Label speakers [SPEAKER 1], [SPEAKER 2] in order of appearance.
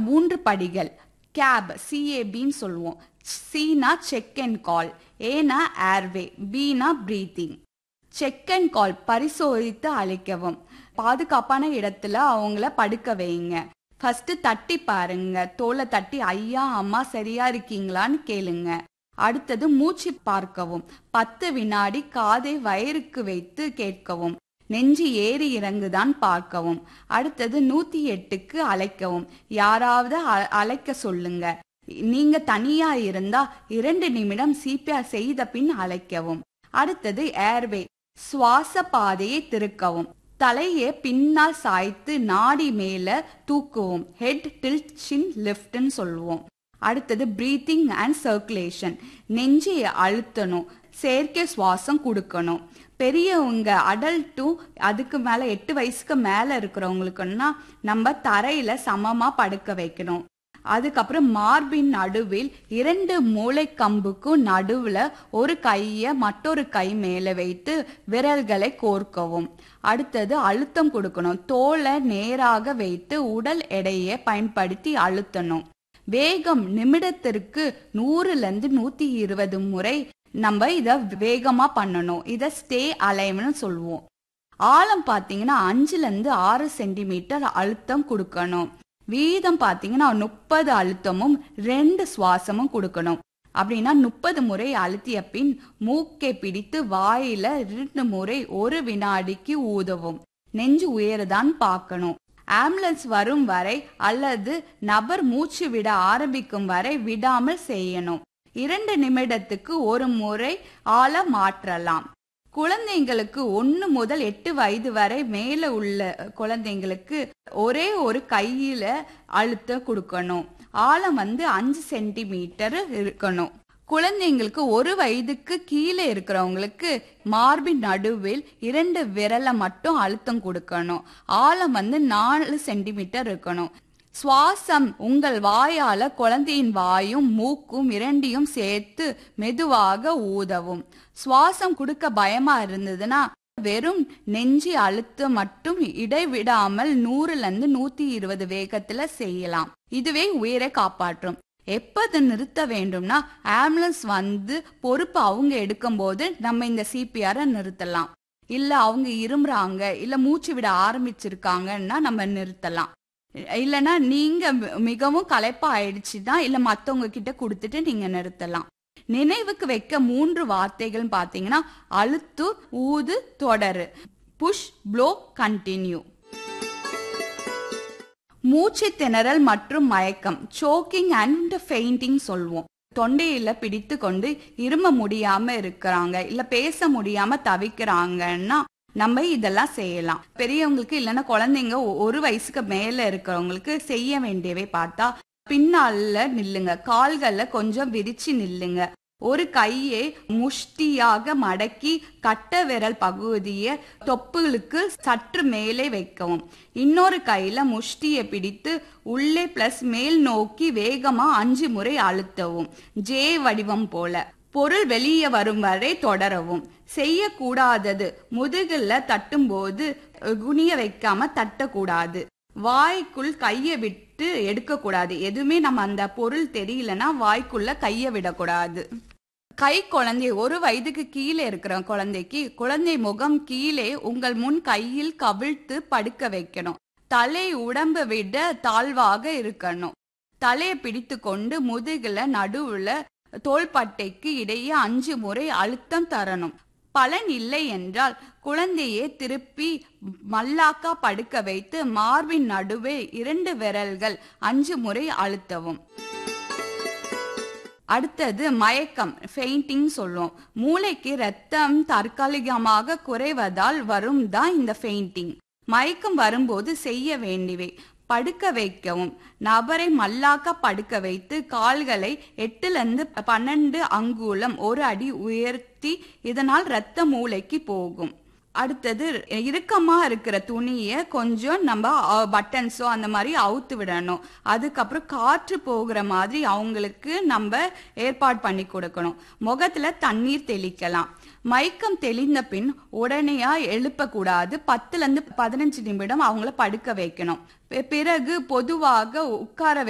[SPEAKER 1] மூன்று படிகள் கேப் சிஏபின்னு சொல்லுவோம் சீனா செக் அண்ட் கால் ஏனா ஏர்வே பீனா பிரீத்திங் செக் அண்ட் கால் பரிசோதித்து அழைக்கவும் பாதுகாப்பான இடத்துல அவங்கள படுக்க வைங்க ஃபர்ஸ்ட் தட்டி பாருங்க தோலை தட்டி ஐயா அம்மா சரியா இருக்கீங்களான்னு கேளுங்க அடுத்தது மூச்சு பார்க்கவும் பத்து வினாடி காதை வயிறுக்கு வைத்து கேட்கவும் நெஞ்சு ஏறி இறங்குதான் பார்க்கவும் அடுத்தது நூத்தி எட்டுக்கு அழைக்கவும் யாராவது அ- அழைக்க சொல்லுங்க நீங்க தனியா இருந்தா இரண்டு நிமிடம் சிபிஆர் செய்த பின் அழைக்கவும் அடுத்தது ஏர்வே சுவாச பாதையை திருக்கவும் தலையை பின்னால் சாய்த்து நாடி மேல தூக்குவோம் ஹெட் டில்ட் சின் லிஃப்ட்னு சொல்லுவோம் அடுத்தது பிரீத்திங் அண்ட் சர்க்குலேஷன் நெஞ்சை அழுத்தணும் செயற்கை சுவாசம் கொடுக்கணும் பெரியவங்க அடல்ட்டும் அதுக்கு மேல எட்டு வயசுக்கு மேல இருக்கிறவங்களுக்குன்னா நம்ம தரையில சமமா படுக்க வைக்கணும் அதுக்கப்புறம் மார்பின் நடுவில் இரண்டு மூளைக்கம்புக்கும் நடுவுல ஒரு கைய மற்றொரு கை மேல வைத்து விரல்களை கோர்க்கவும் அடுத்தது அழுத்தம் கொடுக்கணும் தோலை நேராக வைத்து உடல் எடையை பயன்படுத்தி அழுத்தணும் வேகம் நிமிடத்திற்கு நூறுல இருந்து நூத்தி இருபது முறை நம்ம இத வேகமா பண்ணணும் இத ஸ்டே அலைவ்னு சொல்லுவோம் ஆழம் பாத்தீங்கன்னா அஞ்சுல இருந்து ஆறு சென்டிமீட்டர் அழுத்தம் கொடுக்கணும் வீதம் பாத்தீங்கன்னா முப்பது அழுத்தமும் ரெண்டு சுவாசமும் கொடுக்கணும் அப்படின்னா முப்பது முறை அழுத்திய பின் மூக்கை பிடித்து வாயில ரெண்டு முறை ஒரு வினாடிக்கு ஊதவும் நெஞ்சு உயரதான் பார்க்கணும் ஆம்புலன்ஸ் வரும் வரை அல்லது நபர் மூச்சு விட ஆரம்பிக்கும் வரை விடாமல் செய்யணும் இரண்டு நிமிடத்துக்கு ஒரு முறை ஆழ மாற்றலாம் குழந்தைங்களுக்கு ஒன்று முதல் எட்டு வயது வரை மேல உள்ள குழந்தைங்களுக்கு ஒரே ஒரு கையில அழுத்த கொடுக்கணும் ஆழம் வந்து அஞ்சு சென்டிமீட்டர் இருக்கணும் குழந்தைங்களுக்கு ஒரு வயதுக்கு கீழே இருக்கிறவங்களுக்கு மார்பின் நடுவில் இரண்டு விரலை மட்டும் அழுத்தம் கொடுக்கணும் ஆழம் வந்து நாலு சென்டிமீட்டர் இருக்கணும் சுவாசம் உங்கள் வாயால குழந்தையின் வாயும் மூக்கும் இரண்டையும் சேர்த்து மெதுவாக ஊதவும் சுவாசம் கொடுக்க பயமா இருந்ததுன்னா வெறும் நெஞ்சி அழுத்தம் மட்டும் இடைவிடாமல் நூறுல இருந்து நூத்தி இருபது வேகத்துல செய்யலாம் இதுவே உயிரை காப்பாற்றும் எப்ப அதை நிறுத்த வேண்டும்னா ஆம்புலன்ஸ் வந்து பொறுப்பு அவங்க எடுக்கும்போது நம்ம இந்த சிபிஆரை நிறுத்தலாம் இல்ல அவங்க இருமுறாங்க இல்ல மூச்சு விட ஆரம்பிச்சிருக்காங்கன்னா நம்ம நிறுத்தலாம் இல்லனா நீங்க மி- மிகவும் களைப்பா ஆயிடுச்சுன்னா இல்ல மத்தவங்க கிட்ட கொடுத்துட்டு நீங்க நிறுத்தலாம் நினைவுக்கு வைக்க மூன்று வார்த்தைகள் பாத்தீங்கன்னா அழுத்து ஊது தொடரு புஷ் ப்ளோ கண்டினியூ மூச்சு திணறல் மற்றும் மயக்கம் சோக்கிங் அண்ட் ஃபெயிண்டிங் சொல்வோம் தொண்டையில பிடித்து கொண்டு இரும முடியாம இருக்கிறாங்க இல்ல பேச முடியாம தவிக்கிறாங்கன்னா நம்ம இதெல்லாம் செய்யலாம் பெரியவங்களுக்கு இல்லைன்னா குழந்தைங்க ஒ- ஒரு வயசுக்கு மேல இருக்கிறவங்களுக்கு செய்ய வேண்டியவை பார்த்தா பின்னால நில்லுங்க கால்கள்ல கொஞ்சம் விரிச்சு நில்லுங்க ஒரு கையை முஷ்டியாக மடக்கி கட்ட விரல் பகுதியை தொப்புகளுக்கு சற்று மேலே வைக்கவும் இன்னொரு கையில முஷ்டியை பிடித்து உள்ளே பிளஸ் மேல் நோக்கி வேகமா அஞ்சு முறை அழுத்தவும் ஜே வடிவம் போல பொருள் வெளியே வரும் வரை தொடரவும் செய்யக்கூடாதது முதுகுல தட்டும்போது அஹ், குனிய வைக்காம தட்டக்கூடாது வாய்க்குள் கையை விட்டு எடுக்கக்கூடாது எதுவுமே நம்ம அந்த பொருள் தெரியலனா வாய்க்குள்ள கையை விடக்கூடாது கை குழந்தை ஒரு வயதுக்கு கீழே இருக்கிற குழந்தைக்கு குழந்தை முகம் கீழே உங்கள் முன் கையில் கவிழ்த்து படுக்க வைக்கணும் தலை உடம்பை விட தாழ்வாக இருக்கணும் தலையை பிடித்து கொண்டு முதுகுல நடுவுல தோள்பட்டைக்கு இடையே அஞ்சு முறை அழுத்தம் தரணும் பலன் இல்லை என்றால் குழந்தையை திருப்பி மல்லாக்கா படுக்க வைத்து மார்பின் நடுவே இரண்டு விரல்கள் அஞ்சு முறை அழுத்தவும் அடுத்தது மயக்கம் ஃபெயிண்டிங் சொல்லுவோம் மூளைக்கு ரத்தம் தற்காலிகமாக குறைவதால் வரும் தான் இந்த ஃபெயிண்டிங் மயக்கம் வரும்போது செய்ய வேண்டியவை படுக்க வைக்கவும் நபரை மல்லாக்க படுக்க வைத்து கால்களை எட்டுல இருந்து பன்னெண்டு அங்குலம் ஒரு அடி உயர்த்தி இதனால் ரத்த மூளைக்கு போகும் அடுத்தது இறுக்கமா இருக்கிற துணியை கொஞ்சம் நம்ம பட்டன்ஸோ அந்த மாதிரி அவுத்து விடணும் அதுக்கப்புறம் காற்று போகிற மாதிரி அவங்களுக்கு நம்ம ஏற்பாடு பண்ணி கொடுக்கணும் முகத்துல தண்ணீர் தெளிக்கலாம் மயக்கம் தெளிந்த பின் உடனேயா எழுப்பக்கூடாது பத்துல இருந்து பதினஞ்சு நிமிடம் அவங்கள படுக்க வைக்கணும் பிறகு பொதுவாக உட்கார